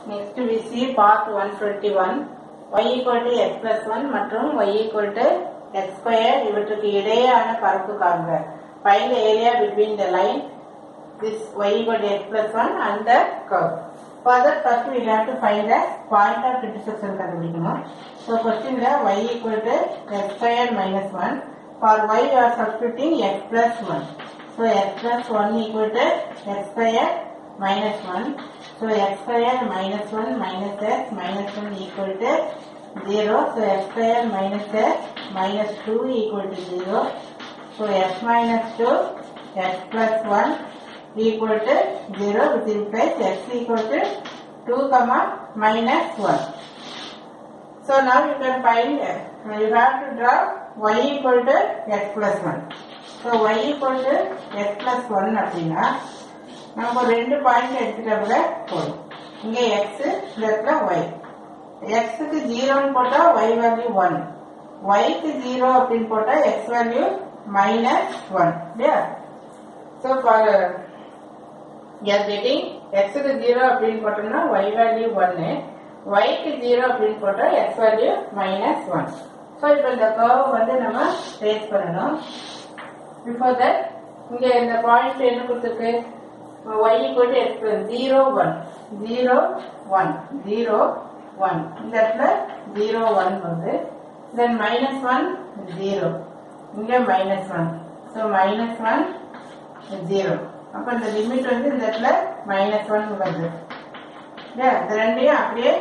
Next we see part 121 y equal to x plus 1 மற்றும் y equal to x square இவற்றுக்கு இடையேயான பரப்பு காண்க find the area between the line this y equal to x plus 1 and the curve for that first we have to find the point of intersection கண்டுபிடிக்கணும் so question ல y equal to x square minus 1 for y we are substituting x plus 1 so x plus 1 equal to x square minus 1 so x square minus 1 minus x minus 1 equal to 0 so x square minus x minus 2 equal to 0 so x minus 2 x plus 1 equal to 0 which implies x equal to 2 comma minus 1 so now you can find uh, you have to draw y equal to x plus 1 so y equal to x plus 1 அப்படின்னா நம்ம ரெண்டு point எடுத்துட்டா கூட போதும் இங்க X இந்த இடத்துல Y எக்ஸுக்கு ஜீரோன்னு போட்டா ஒய் வேல்யூ ஒன் ஒய்க்கு ஜீரோ அப்படின்னு போட்டா எக்ஸ் வேல்யூ மைனஸ் ஒன் இல்லையா ஸோ ஃபார் ஆர் கெட்டிங் எக்ஸுக்கு ஜீரோ அப்படின்னு போட்டோம்னா ஒய் வேல்யூ ஒன்னு ஒய்க்கு ஜீரோ அப்படின்னு போட்டா X value minus one so இப்போ இந்த கர்வ் வந்து நம்ம ட்ரேஸ் பண்ணணும் பிஃபோர் தட் இங்க இந்த பாயிண்ட் என்ன கொடுத்துருக்கு y equal to x plus 0 1 0 1 0 1 இந்த இடத்துல 0 1 வந்து then minus 1 0 இங்க minus 1 so minus 1 0 அப்ப இந்த லிமிட் வந்து இந்த இடத்துல minus 1 வருது இல்லையா இந்த ரெண்டையும் அப்படியே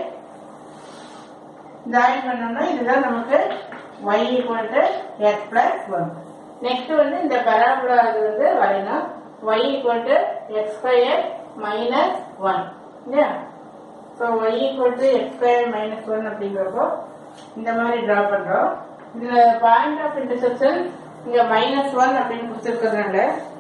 ஜாயின் பண்ணோம்னா இதுதான் நமக்கு y equal to x plus 1 next வந்து இந்த பராபோலா அது வந்து வரையணும் y equal to x square minus 1 இல்லையா so y equal to x square minus 1 அப்படிங்கிறப்போ இந்த மாதிரி டிரா பண்றோம் இதுல பாயிண்ட் ஆஃப் இன்டர்செக்ஷன் இங்க மைனஸ் ஒன் அப்படின்னு கொடுத்துருக்கறதுனால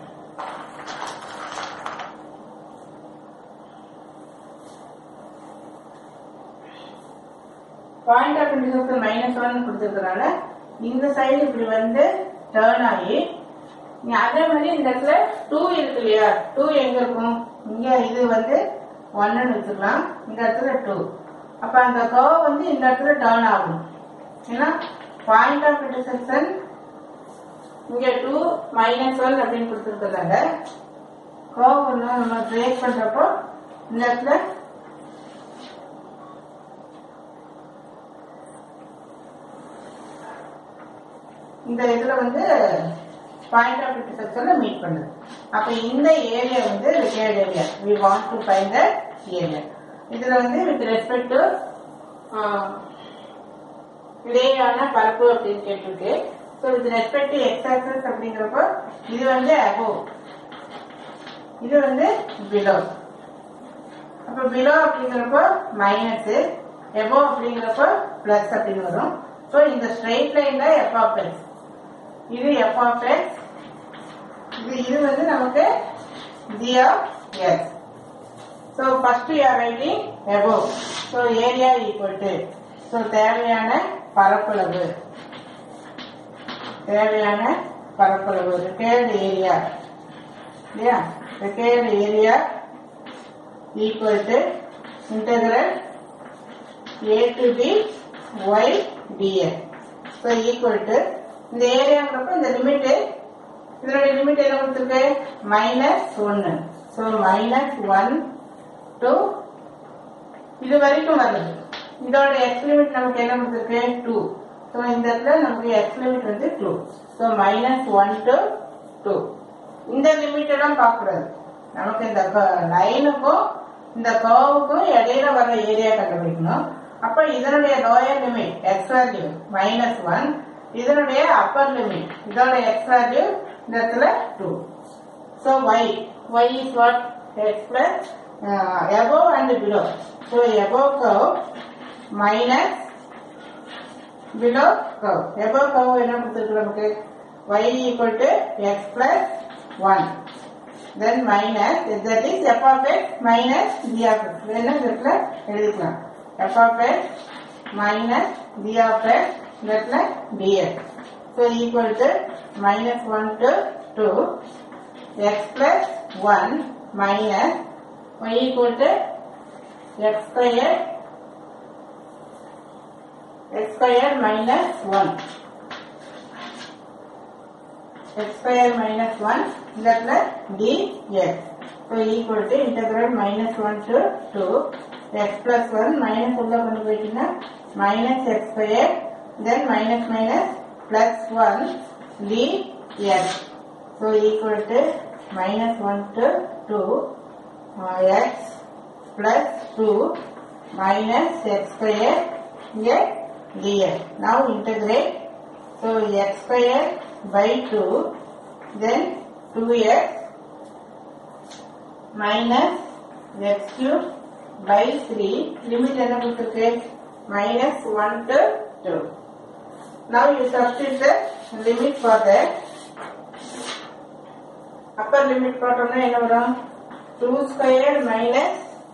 point of intersection minus one கொடுத்துருக்கறதுனால இந்த சைடு இப்படி வந்து டேர்ன் ஆகி இங்க அதே மாதிரி இந்த இடத்துல டூ இருக்கு இல்லையா டூ எங்க இருக்கும் இங்க இது வந்து ஒன்னு வச்சுக்கலாம் இந்த இடத்துல டூ அப்ப அந்த கர்வ் வந்து இந்த இடத்துல டேர்ன் ஆகும் ஏன்னா பாயிண்ட் ஆஃப் இன்டர்செக்ஷன் இங்க டூ மைனஸ் ஒன் அப்படின்னு கொடுத்துருக்கதாங்க கர்வ் ஒன்று நம்ம பிரேக் பண்றப்போ இந்த இடத்துல இந்த இதுல வந்து பாயிண்ட் ஆஃப் இன்டர்செக்ஷன்ல மீட் பண்ணுது அப்ப இந்த ஏரியா வந்து required area we want to find the area இதுல வந்து வித் ரெஸ்பெக்ட் டு இடையான பரப்பு அப்படின்னு கேட்டிருக்கு so with respect to X axis அப்படிங்கிறப்போ இது வந்து அபோவ் இது வந்து பிலோ அப்ப பிலோ அப்படிங்கிறப்போ மைனஸ் எபோ அப்படிங்கிறப்போ பிளஸ் அப்படின்னு வரும் ஸோ இந்த ஸ்ட்ரெயிட் லைன் தான் எஃப் ஆஃப் எக்ஸ் இது எஃப் ஆஃப் எக்ஸ் இது இது வந்து நமக்கு G of X so first you are writing above so area equal to so தேவையான பரப்பளவு தேவையான பரப்பளவு ரிக்கையர்டு ஏரியா இல்லையா required area equal to integral A to B Y dx so equal to இந்த ஏரியாங்கிறப்ப இந்த லிமிட் இதனுடைய லிமிட் என்ன கொடுத்துருக்கு மைனஸ் ஒன்னு ஸோ மைனஸ் ஒன் டு இது வரைக்கும் வருது இதோட எக்ஸ் லிமிட் நமக்கு என்ன கொடுத்துருக்கு டூ ஸோ இந்த இடத்துல நமக்கு எக்ஸ் லிமிட் வந்து two so minus one to two இந்த லிமிட் எல்லாம் பார்க்கக்கூடாது நமக்கு இந்த லைனுக்கும் இந்த கர்வுக்கும் இடையில வர ஏரியா கண்டுபிடிக்கணும் அப்ப இதனுடைய lower limit X value minus one இதனுடைய அப்பர் லிமிட் இதோட எக்ஸ் வேல்யூ இந்த இடத்துல two so Y Y is what X plus above and below so above curve minus below curve above curve என்ன கொடுத்துருக்கு நமக்கு Y equal to X plus one then minus that is F of X minus G of X வேணும் இந்த இடத்துல எழுதிக்கலாம் f of x minus g of x that like dx. So equal to minus 1 to 2 x plus 1 minus y equal to X square X square minus one x square minus 1 இந்த இடத்துல dx so equal to integral minus 1 to 2 x plus 1 minus உள்ள கொண்டு போயிட்டீங்கன்னா minus x square then minus minus plus 1 dx so equal to minus 1 to 2 uh, x plus 2 minus x square இங்க dx now integrate so x square by 2 then 2x minus x cube by 3 limit என்ன கொடுத்திருக்கு minus 1 to 2 now you substitute the limit for that upper limit போட்டோம்னா என்ன வரும் 2 square minus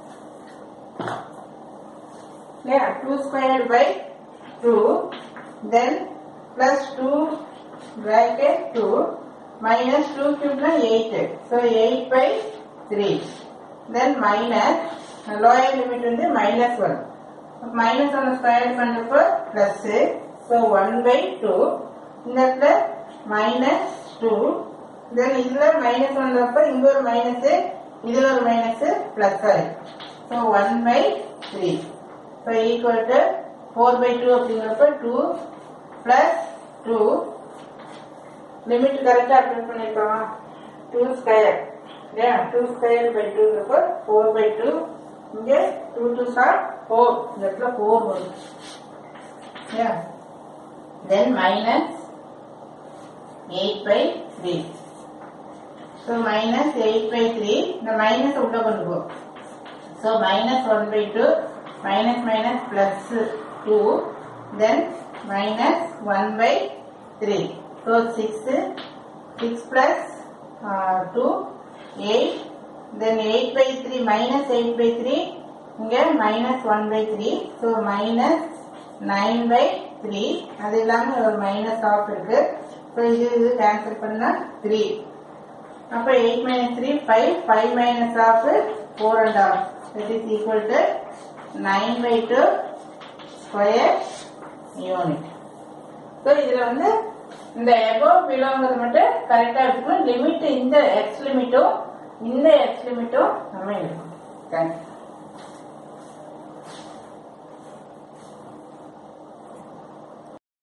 yeah 2 square by 2 then plus 2 bracket 2 minus 2 cube na 8 so 8 by 3 then minus lower limit வந்து minus 1 minus 1 square பண்றப்போ plus so 1 by 2 இந்த இடத்துல minus 2 then இதுல minus 1 அப்ப இங்க ஒரு minus இதுல ஒரு minus plus ஆயிருக்கு so 1 by 3 so equal to 4 by 2 அப்படிங்கிறப்ப 2 plus 2 லிமிட் கரெக்டா அப்ளை பண்ணிருக்கோம் 2 ஸ்கொயர் இல்லையா 2 ஸ்கொயர் பை 2 இருப்ப 4 பை 2 இங்க 2 2 சார் 4 இந்த இடத்துல 4 வரும் இல்லையா then minus 8 by 3 so minus 8 by 3 இந்த மைனஸ் உள்ள கொண்டு போ so minus 1 by 2 minus minus plus 2 then minus 1 by 3. So 6, 6 plus uh, 2, 8. Then 8 by 3 minus 8 by 3. இங்க minus 1 by 3. So minus 9 by 3. அது இல்லாம ஒரு minus ஆஃப் இருக்கு. So இது இது கேன்சல் பண்ணா 3. அப்ப 8 minus 3, 5. 5 minus of 4 and half. That is equal to 9 by 2 square unit so இதுல வந்து இந்த எபோ பிலோங்கிறது மட்டும் கரெக்டா இருக்கணும் லிமிட் இந்த எக்ஸ் லிமிட்டும் இந்த எக்ஸ் லிமிட்டும் நம்ம இருக்கும் தேங்க்யூ